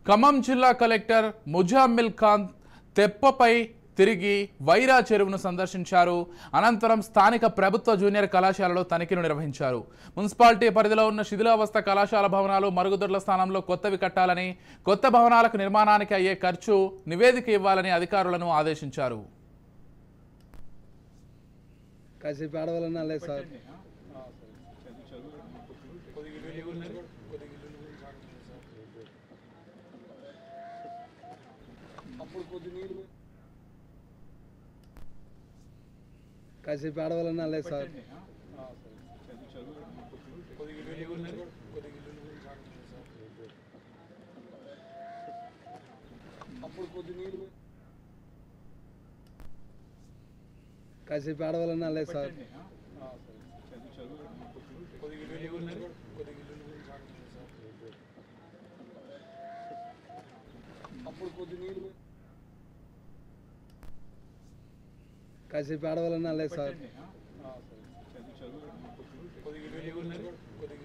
ఖమ్మం జిల్లా కలెక్టర్ ముజామిల్ ఖాన్ తెప్పపై తిరిగి వైరా చెరువును సందర్శించారు అనంతరం స్థానిక ప్రభుత్వ జూనియర్ కళాశాలలో తనిఖీలు నిర్వహించారు మున్సిపాలిటీ పరిధిలో ఉన్న శిథిలావస్థ కళాశాల భవనాలు మరుగుదొడ్ల స్థానంలో కొత్తవి కట్టాలని కొత్త భవనాలకు నిర్మాణానికి అయ్యే ఖర్చు నివేదిక ఇవ్వాలని అధికారులను ఆదేశించారు కాసేపు ఆడవాలన్నా లేదు సార్ కాసేపు ఆడవాలన్నా లేదు సార్ కాసేపు ఆడవాలన్నా లేదు సార్ కాసేపు ఆడవాలన్నా లేదు సార్